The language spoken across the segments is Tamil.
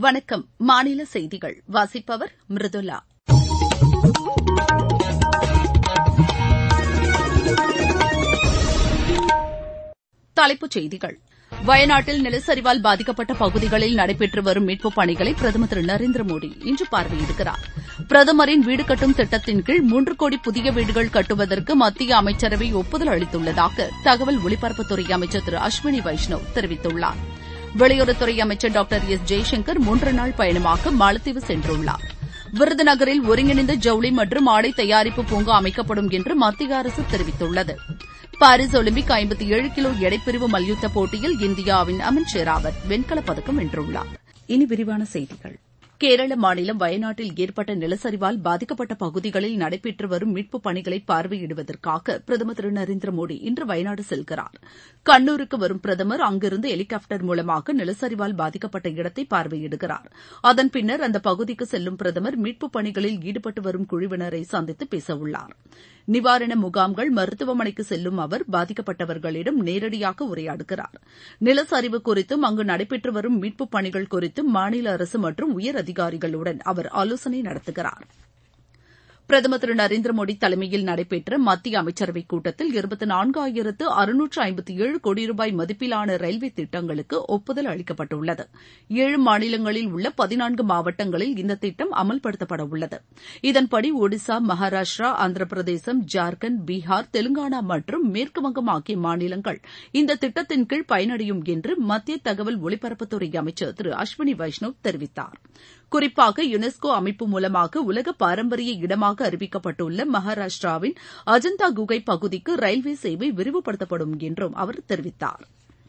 வணக்கம் மாநில செய்திகள் வாசிப்பவர் மிருதுளா தலைப்புச் செய்திகள் வயநாட்டில் நிலச்சரிவால் பாதிக்கப்பட்ட பகுதிகளில் நடைபெற்று வரும் மீட்புப் பணிகளை பிரதமர் திரு நரேந்திர மோடி இன்று பார்வையிடுகிறார் பிரதமரின் வீடு கட்டும் திட்டத்தின் கீழ் மூன்று கோடி புதிய வீடுகள் கட்டுவதற்கு மத்திய அமைச்சரவை ஒப்புதல் அளித்துள்ளதாக தகவல் ஒலிபரப்புத்துறை அமைச்சர் திரு அஸ்வினி வைஷ்ணவ் தெரிவித்துள்ளார் வெளியுறவுத்துறை அமைச்சர் டாக்டர் எஸ் ஜெய்சங்கர் மூன்று நாள் பயணமாக மாலத்தீவு சென்றுள்ளார் விருதுநகரில் ஒருங்கிணைந்த ஜவுளி மற்றும் ஆடை தயாரிப்பு பூங்கா அமைக்கப்படும் என்று மத்திய அரசு தெரிவித்துள்ளது பாரிஸ் ஒலிம்பிக் ஐம்பத்தி ஏழு கிலோ எடைப்பிரிவு மல்யுத்த போட்டியில் இந்தியாவின் அமன் ஷெராவத் வெண்கலப் பதக்கம் வென்றுள்ளார் இனி விரிவான செய்திகள் கேரள மாநிலம் வயநாட்டில் ஏற்பட்ட நிலச்சரிவால் பாதிக்கப்பட்ட பகுதிகளில் நடைபெற்று வரும் மீட்புப் பணிகளை பார்வையிடுவதற்காக பிரதமர் திரு நரேந்திர மோடி இன்று வயநாடு செல்கிறார் கண்ணூருக்கு வரும் பிரதமர் அங்கிருந்து ஹெலிகாப்டர் மூலமாக நிலச்சரிவால் பாதிக்கப்பட்ட இடத்தை பார்வையிடுகிறார் அதன் பின்னர் அந்த பகுதிக்கு செல்லும் பிரதமர் மீட்புப் பணிகளில் ஈடுபட்டு வரும் குழுவினரை சந்தித்து பேசவுள்ளார் நிவாரண முகாம்கள் மருத்துவமனைக்கு செல்லும் அவர் பாதிக்கப்பட்டவர்களிடம் நேரடியாக உரையாடுகிறார் நிலச்சரிவு குறித்தும் அங்கு நடைபெற்று வரும் மீட்புப் பணிகள் குறித்தும் மாநில அரசு மற்றும் உயர் அதிகாரிகளுடன் அவர் ஆலோசனை நடத்துகிறார் பிரதமர் திரு நரேந்திர மோடி தலைமையில் நடைபெற்ற மத்திய அமைச்சரவைக் கூட்டத்தில் இருபத்தி நான்காயிரத்து அறுநூற்று ஐம்பத்தி ஏழு கோடி ரூபாய் மதிப்பிலான ரயில்வே திட்டங்களுக்கு ஒப்புதல் அளிக்கப்பட்டுள்ளது ஏழு மாநிலங்களில் உள்ள பதினான்கு மாவட்டங்களில் இந்த திட்டம் அமல்படுத்தப்பட உள்ளது இதன்படி ஒடிசா மகாராஷ்டிரா ஆந்திர பிரதேசம் ஜார்க்கண்ட் பீகார் தெலுங்கானா மற்றும் மேற்குவங்கம் ஆகிய மாநிலங்கள் இந்த திட்டத்தின் கீழ் பயனடையும் என்று மத்திய தகவல் ஒலிபரப்புத்துறை அமைச்சர் திரு அஸ்வினி வைஷ்ணவ் தெரிவித்தார் குறிப்பாக யுனெஸ்கோ அமைப்பு மூலமாக உலக பாரம்பரிய இடமாக அறிவிக்கப்பட்டுள்ள மகாராஷ்டிராவின் அஜந்தா குகை பகுதிக்கு ரயில்வே சேவை விரிவுபடுத்தப்படும் என்றும் அவர் தெரிவித்தார்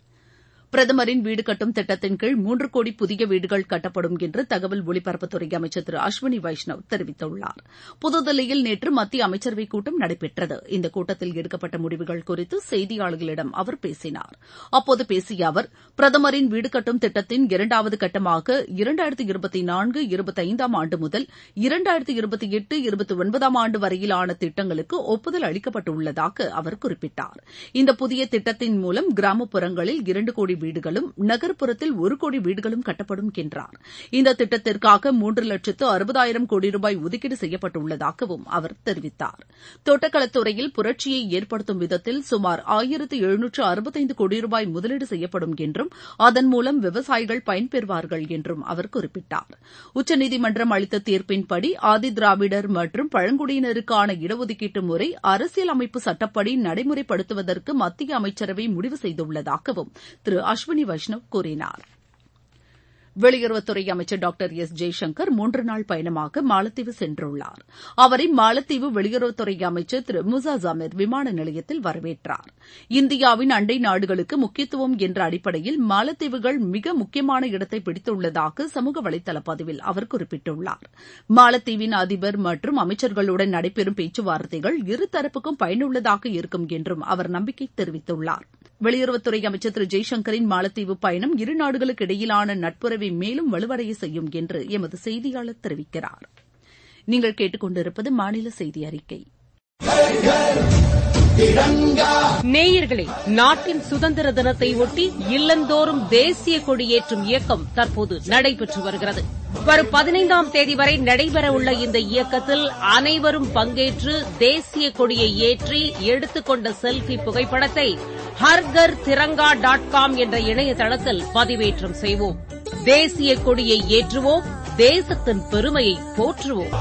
பிரதமரின் வீடு கட்டும் திட்டத்தின் கீழ் மூன்று கோடி புதிய வீடுகள் கட்டப்படும் என்று தகவல் ஒலிபரப்புத்துறை அமைச்சர் திரு அஸ்வினி வைஷ்ணவ் தெரிவித்துள்ளார் புதுதில்லியில் நேற்று மத்திய அமைச்சரவைக் கூட்டம் நடைபெற்றது இந்த கூட்டத்தில் எடுக்கப்பட்ட முடிவுகள் குறித்து செய்தியாளர்களிடம் அவர் பேசினார் அப்போது பேசிய அவர் பிரதமரின் வீடு கட்டும் திட்டத்தின் இரண்டாவது கட்டமாக இரண்டாயிரத்து இருபத்தி நான்கு இருபத்தைந்தாம் ஆண்டு முதல் இரண்டாயிரத்து இருபத்தி எட்டு இருபத்தி ஒன்பதாம் ஆண்டு வரையிலான திட்டங்களுக்கு ஒப்புதல் அளிக்கப்பட்டுள்ளதாக அவர் குறிப்பிட்டார் இந்த புதிய திட்டத்தின் மூலம் கிராமப்புறங்களில் இரண்டு கோடி வீடுகளும் நகர்ப்புறத்தில் ஒரு கோடி வீடுகளும் கட்டப்படும் என்றார் இந்த திட்டத்திற்காக மூன்று லட்சத்து அறுபதாயிரம் கோடி ரூபாய் ஒதுக்கீடு செய்யப்பட்டுள்ளதாகவும் அவர் தெரிவித்தார் தோட்டக்கலைத்துறையில் புரட்சியை ஏற்படுத்தும் விதத்தில் சுமார் ஆயிரத்து எழுநூற்று அறுபத்தைந்து கோடி ரூபாய் முதலீடு செய்யப்படும் என்றும் அதன் மூலம் விவசாயிகள் பயன்பெறுவார்கள் என்றும் அவர் குறிப்பிட்டார் உச்சநீதிமன்றம் அளித்த தீர்ப்பின்படி ஆதி திராவிடர் மற்றும் பழங்குடியினருக்கான இடஒதுக்கீட்டு முறை அரசியல் அமைப்பு சட்டப்படி நடைமுறைப்படுத்துவதற்கு மத்திய அமைச்சரவை முடிவு செய்துள்ளதாகவும் திரு அஸ்வினி வைஷ்ணவ் கூறினார் வெளியுறவுத்துறை அமைச்சர் டாக்டர் எஸ் ஜெய்சங்கர் மூன்று நாள் பயணமாக மாலத்தீவு சென்றுள்ளார் அவரை மாலத்தீவு வெளியுறவுத்துறை அமைச்சர் திரு முசா ஜாமிர் விமான நிலையத்தில் வரவேற்றார் இந்தியாவின் அண்டை நாடுகளுக்கு முக்கியத்துவம் என்ற அடிப்படையில் மாலத்தீவுகள் மிக முக்கியமான இடத்தை பிடித்துள்ளதாக சமூக வலைதள பதிவில் அவர் குறிப்பிட்டுள்ளார் மாலத்தீவின் அதிபர் மற்றும் அமைச்சர்களுடன் நடைபெறும் பேச்சுவார்த்தைகள் இருதரப்புக்கும் பயனுள்ளதாக இருக்கும் என்றும் அவர் நம்பிக்கை தெரிவித்துள்ளார் வெளியுறவுத்துறை அமைச்சர் திரு ஜெய்சங்கரின் மாலத்தீவு பயணம் இரு நாடுகளுக்கு இடையிலான நட்புறவை மேலும் வலுவடைய செய்யும் என்று எமது செய்தியாளர் தெரிவிக்கிறார் நீங்கள் கேட்டுக்கொண்டிருப்பது மாநில செய்தி அறிக்கை நேயர்களே நாட்டின் சுதந்திர தினத்தை ஒட்டி இல்லந்தோறும் தேசிய கொடியேற்றும் இயக்கம் தற்போது நடைபெற்று வருகிறது வரும் பதினைந்தாம் தேதி வரை நடைபெறவுள்ள இந்த இயக்கத்தில் அனைவரும் பங்கேற்று தேசிய கொடியை ஏற்றி எடுத்துக்கொண்ட செல்பி புகைப்படத்தை ஹர்கர் திரங்கா டாட் காம் என்ற இணையதளத்தில் பதிவேற்றம் செய்வோம் தேசிய கொடியை ஏற்றுவோம் தேசத்தின் பெருமையை போற்றுவோம்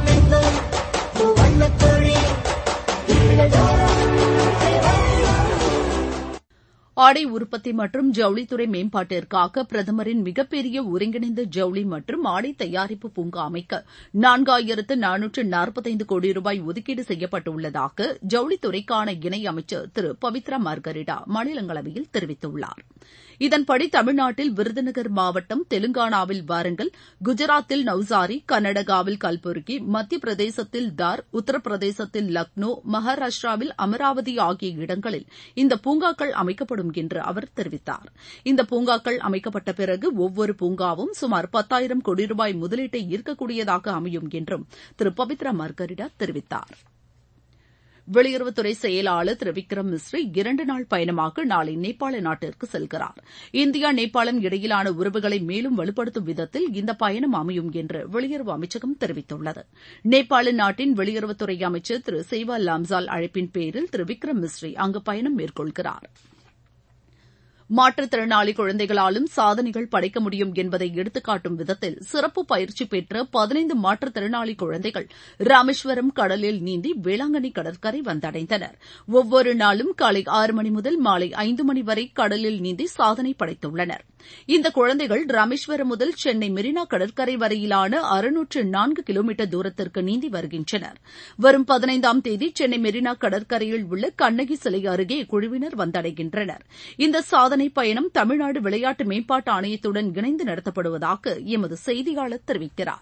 ஆடை உற்பத்தி மற்றும் ஜவுளித்துறை மேம்பாட்டிற்காக பிரதமரின் மிகப்பெரிய ஒருங்கிணைந்த ஜவுளி மற்றும் ஆடை தயாரிப்பு பூங்கா அமைக்க நான்காயிரத்து நானூற்று நாற்பத்தைந்து கோடி ரூபாய் ஒதுக்கீடு செய்யப்பட்டுள்ளதாக ஜவுளித்துறைக்கான இணை அமைச்சர் திரு பவித்ரா மார்கரிடா மாநிலங்களவையில் தெரிவித்துள்ளார் இதன்படி தமிழ்நாட்டில் விருதுநகர் மாவட்டம் தெலுங்கானாவில் வாரங்கல் குஜராத்தில் நவ்சாரி கர்நாடகாவில் கல்புர்கி மத்திய பிரதேசத்தில் தார் உத்தரப்பிரதேசத்தில் லக்னோ மகாராஷ்டிராவில் அமராவதி ஆகிய இடங்களில் இந்த பூங்காக்கள் அமைக்கப்படும் என்று அவர் தெரிவித்தார் இந்த பூங்காக்கள் அமைக்கப்பட்ட பிறகு ஒவ்வொரு பூங்காவும் சுமார் பத்தாயிரம் கோடி ரூபாய் முதலீட்டை ஈர்க்கக்கூடியதாக அமையும் என்றும் திரு பவித்ரா மார்கரிடா தெரிவித்தார் வெளியுறவுத்துறை செயலாளர் திரு விக்ரம் மிஸ்ரி இரண்டு நாள் பயணமாக நாளை நேபாள நாட்டிற்கு செல்கிறார் இந்தியா நேபாளம் இடையிலான உறவுகளை மேலும் வலுப்படுத்தும் விதத்தில் இந்த பயணம் அமையும் என்று வெளியுறவு அமைச்சகம் தெரிவித்துள்ளது நேபாள நாட்டின் வெளியுறவுத்துறை அமைச்சர் திரு சேவா லாம்சால் அழைப்பின் பேரில் திரு விக்ரம் மிஸ்ரி அங்கு பயணம் மேற்கொள்கிறார் மாற்றுத்திறனாளி குழந்தைகளாலும் சாதனைகள் படைக்க முடியும் என்பதை எடுத்துக்காட்டும் விதத்தில் சிறப்பு பயிற்சி பெற்ற பதினைந்து மாற்றுத்திறனாளி குழந்தைகள் ராமேஸ்வரம் கடலில் நீந்தி வேளாங்கண்ணி கடற்கரை வந்தடைந்தனர் ஒவ்வொரு நாளும் காலை ஆறு மணி முதல் மாலை ஐந்து மணி வரை கடலில் நீந்தி சாதனை படைத்துள்ளனர் இந்த குழந்தைகள் ராமேஸ்வரம் முதல் சென்னை மெரினா கடற்கரை வரையிலான அறுநூற்று நான்கு கிலோமீட்டர் தூரத்திற்கு நீந்தி வருகின்றனர் வரும் பதினைந்தாம் தேதி சென்னை மெரினா கடற்கரையில் உள்ள கண்ணகி சிலை அருகே இக்குழுவினர் வந்தடைகின்றனர் இந்த சாதனை பயணம் தமிழ்நாடு விளையாட்டு மேம்பாட்டு ஆணையத்துடன் இணைந்து நடத்தப்படுவதாக எமது செய்தியாளர் தெரிவிக்கிறார்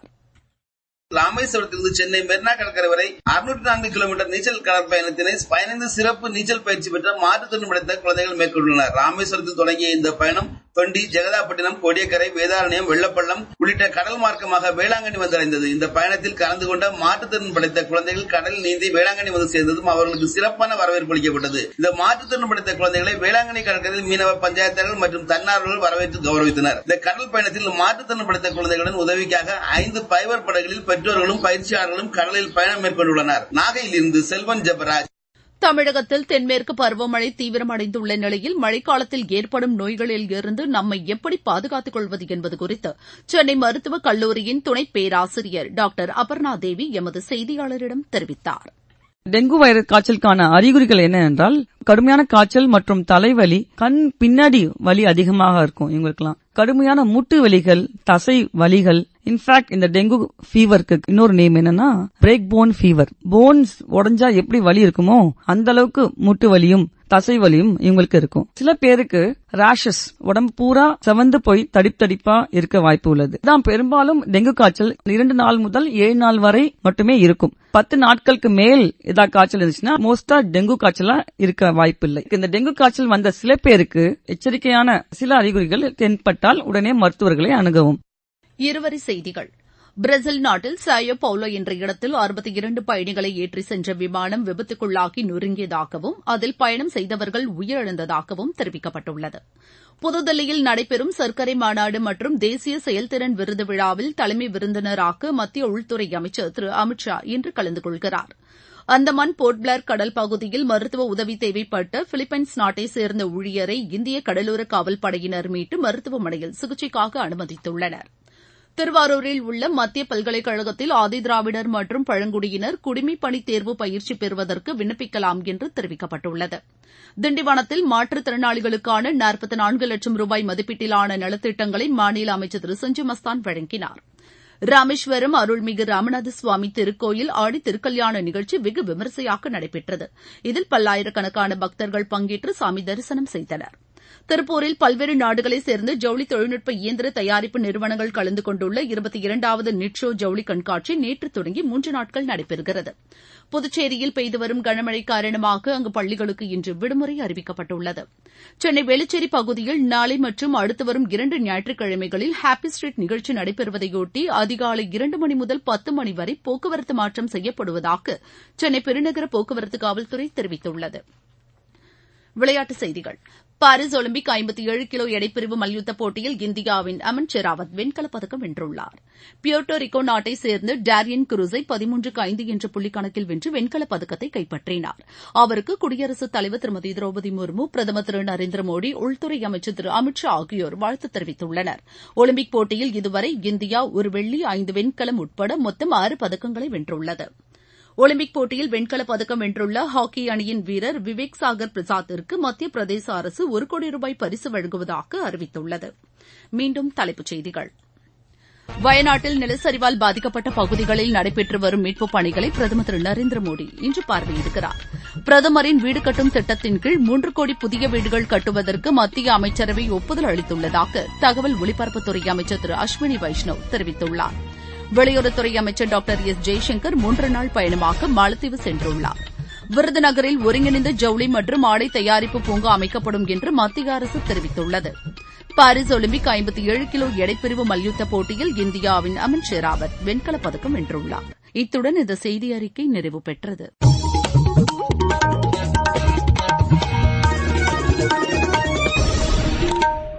ராமேஸ்வரத்திலிருந்து சென்னை மெரினா கடற்கரை வரை அறுநூற்றி நான்கு கிலோமீட்டர் நீச்சல் கடல் பயணத்தினை பதினைந்து சிறப்பு நீச்சல் பயிற்சி பெற்ற மாற்றுத்திறன் படைத்த குழந்தைகள் மேற்கொண்டுள்ளனர் ராமேஸ்வரத்தில் தொடங்கிய இந்த பயணம் தொண்டி ஜெகதாப்பட்டினம் கோடியக்கரை வேதாரண்யம் வெள்ளப்பள்ளம் உள்ளிட்ட கடல் மார்க்கமாக வேளாங்கண்ணி வந்தடைந்தது இந்த பயணத்தில் கலந்து கொண்ட மாற்றுத்திறன் படைத்த குழந்தைகள் கடலில் நீந்தி வேளாங்கண்ணி வந்து சேர்ந்ததும் அவர்களுக்கு சிறப்பான வரவேற்பு அளிக்கப்பட்டது இந்த மாற்றுத்திறன் படைத்த குழந்தைகளை வேளாங்கண்ணி கடற்கரையில் மீனவ பஞ்சாயத்தர்கள் மற்றும் தன்னார்வலர்கள் வரவேற்று கௌரவித்தனர் இந்த கடல் பயணத்தில் மாற்றுத்திறன் படைத்த குழந்தைகளுடன் உதவிக்காக ஐந்து பைபர் படகுகளில் பெற்றோர்களும் பயிற்சியாளர்களும் கடலில் பயணம் மேற்கொண்டுள்ளனர் நாகையில் இருந்து செல்வன் ஜெபராஜ் தமிழகத்தில் தென்மேற்கு பருவமழை தீவிரமடைந்துள்ள நிலையில் மழைக்காலத்தில் ஏற்படும் நோய்களில் இருந்து நம்மை எப்படி பாதுகாத்துக் கொள்வது என்பது குறித்து சென்னை மருத்துவக் கல்லூரியின் துணை பேராசிரியர் டாக்டர் அபர்ணா தேவி எமது செய்தியாளரிடம் தெரிவித்தார் டெங்கு வைரஸ் காய்ச்சலுக்கான அறிகுறிகள் என்ன என்றால் கடுமையான காய்ச்சல் மற்றும் தலைவலி கண் பின்னாடி வலி அதிகமாக இருக்கும் இவங்களுக்குலாம் கடுமையான மூட்டு வலிகள் தசை வலிகள் இன்ஃபேக்ட் இந்த டெங்கு ஃபீவருக்கு இன்னொரு நேம் என்னன்னா பிரேக் போன் ஃபீவர் போன்ஸ் உடஞ்சா எப்படி வலி இருக்குமோ அந்த அளவுக்கு மூட்டு வலியும் தசை வலியும் இவங்களுக்கு இருக்கும் சில பேருக்கு ரேஷஸ் உடம்பு பூரா செவந்து போய் தடிப்பு தடிப்பா இருக்க வாய்ப்பு உள்ளது இதான் பெரும்பாலும் டெங்கு காய்ச்சல் இரண்டு நாள் முதல் ஏழு நாள் வரை மட்டுமே இருக்கும் பத்து நாட்களுக்கு மேல் ஏதாவது காய்ச்சல் இருந்துச்சுன்னா மோஸ்டா டெங்கு காய்ச்சலா இருக்க வாய்ப்பு இல்லை இந்த டெங்கு காய்ச்சல் வந்த சில பேருக்கு எச்சரிக்கையான சில அறிகுறிகள் தென்பட்டால் உடனே மருத்துவர்களை அணுகவும் இருவரி செய்திகள் பிரேசில் நாட்டில் சாயோ பவுலோ என்ற இடத்தில் அறுபத்தி இரண்டு பயணிகளை ஏற்றி சென்ற விமானம் விபத்துக்குள்ளாகி நொறுங்கியதாகவும் அதில் பயணம் செய்தவர்கள் உயிரிழந்ததாகவும் தெரிவிக்கப்பட்டுள்ளது புதுதில்லியில் நடைபெறும் சர்க்கரை மாநாடு மற்றும் தேசிய செயல்திறன் விருது விழாவில் தலைமை விருந்தினராக மத்திய உள்துறை அமைச்சர் திரு அமித் ஷா இன்று கலந்து கொள்கிறார் அந்தமான் போர்ட் பிளேர் கடல் பகுதியில் மருத்துவ உதவி தேவைப்பட்ட பிலிப்பைன்ஸ் நாட்டைச் சேர்ந்த ஊழியரை இந்திய கடலோர காவல் படையினர் மீட்டு மருத்துவமனையில் சிகிச்சைக்காக அனுமதித்துள்ளனர் திருவாரூரில் உள்ள மத்திய பல்கலைக்கழகத்தில் ஆதிதிராவிடர் மற்றும் பழங்குடியினர் குடிமைப் பணி தேர்வு பயிற்சி பெறுவதற்கு விண்ணப்பிக்கலாம் என்று தெரிவிக்கப்பட்டுள்ளது திண்டிவனத்தில் மாற்றுத்திறனாளிகளுக்கான நாற்பத்தி நான்கு லட்சம் ரூபாய் மதிப்பீட்டிலான நலத்திட்டங்களை மாநில அமைச்சர் திரு சஞ்சு மஸ்தான் வழங்கினார் ராமேஸ்வரம் அருள்மிகு ராமநாத சுவாமி திருக்கோயில் ஆடி திருக்கல்யாண நிகழ்ச்சி வெகு விமரிசையாக நடைபெற்றது இதில் பல்லாயிரக்கணக்கான பக்தர்கள் பங்கேற்று சாமி தரிசனம் செய்தனர் திருப்பூரில் பல்வேறு நாடுகளைச் சேர்ந்த ஜவுளி தொழில்நுட்ப இயந்திர தயாரிப்பு நிறுவனங்கள் கலந்து கொண்டுள்ள இருபத்தி இரண்டாவது நிட்ஷோ ஜவுளி கண்காட்சி நேற்று தொடங்கி மூன்று நாட்கள் நடைபெறுகிறது புதுச்சேரியில் பெய்து வரும் கனமழை காரணமாக அங்கு பள்ளிகளுக்கு இன்று விடுமுறை அறிவிக்கப்பட்டுள்ளது சென்னை வேளச்சேரி பகுதியில் நாளை மற்றும் அடுத்து வரும் இரண்டு ஞாயிற்றுக்கிழமைகளில் ஹாப்பி ஸ்ட்ரீட் நிகழ்ச்சி நடைபெறுவதையொட்டி அதிகாலை இரண்டு மணி முதல் பத்து மணி வரை போக்குவரத்து மாற்றம் செய்யப்படுவதாக சென்னை பெருநகர போக்குவரத்து காவல்துறை தெரிவித்துள்ளது விளையாட்டுச் செய்திகள் பாரிஸ் ஒலிம்பிக் ஐம்பத்தி ஏழு கிலோ எடைப்பிரிவு மல்யுத்த போட்டியில் இந்தியாவின் அமன் ஷெராவத் வெண்கலப் பதக்கம் வென்றுள்ளார் பியோட்டோ ரிக்கோ நாட்டைச் சேர்ந்த டேரியன் குரூஸை பதிமூன்றுக்கு ஐந்து என்ற புள்ளிக்கணக்கில் வென்று வெண்கலப் பதக்கத்தை கைப்பற்றினார் அவருக்கு குடியரசுத் தலைவர் திருமதி திரௌபதி முர்மு பிரதமர் திரு நரேந்திர மோடி உள்துறை அமைச்சர் திரு அமித் ஷா ஆகியோர் வாழ்த்து தெரிவித்துள்ளனர் ஒலிம்பிக் போட்டியில் இதுவரை இந்தியா ஒரு வெள்ளி ஐந்து வெண்கலம் உட்பட மொத்தம் ஆறு பதக்கங்களை வென்றுள்ளது ஒலிம்பிக் போட்டியில் வெண்கலப் பதக்கம் வென்றுள்ள ஹாக்கி அணியின் வீரர் விவேக் சாகர் பிரசாத்திற்கு மத்திய பிரதேச அரசு ஒரு கோடி ரூபாய் பரிசு வழங்குவதாக அறிவித்துள்ளது மீண்டும் தலைப்புச் செய்திகள் வயநாட்டில் நிலச்சரிவால் பாதிக்கப்பட்ட பகுதிகளில் நடைபெற்று வரும் மீட்புப் பணிகளை பிரதமர் திரு நரேந்திர மோடி இன்று பார்வையிடுகிறார் பிரதமரின் வீடு கட்டும் திட்டத்தின் கீழ் மூன்று கோடி புதிய வீடுகள் கட்டுவதற்கு மத்திய அமைச்சரவை ஒப்புதல் அளித்துள்ளதாக தகவல் ஒலிபரப்புத்துறை அமைச்சர் திரு அஸ்வினி வைஷ்ணவ் தெரிவித்துள்ளார் வெளியுறவுத்துறை அமைச்சர் டாக்டர் எஸ் ஜெய்சங்கர் மூன்று நாள் பயணமாக மாலத்தீவு சென்றுள்ளார் விருதுநகரில் ஒருங்கிணைந்த ஜவுளி மற்றும் ஆடை தயாரிப்பு பூங்கா அமைக்கப்படும் என்று மத்திய அரசு தெரிவித்துள்ளது பாரிஸ் ஒலிம்பிக் ஐம்பத்தி ஏழு கிலோ எடைப்பிரிவு மல்யுத்த போட்டியில் இந்தியாவின் அமன் ஷெராவத் வெண்கலப் பதக்கம் வென்றுள்ளார் இத்துடன் இந்த செய்தி அறிக்கை நிறைவு பெற்றது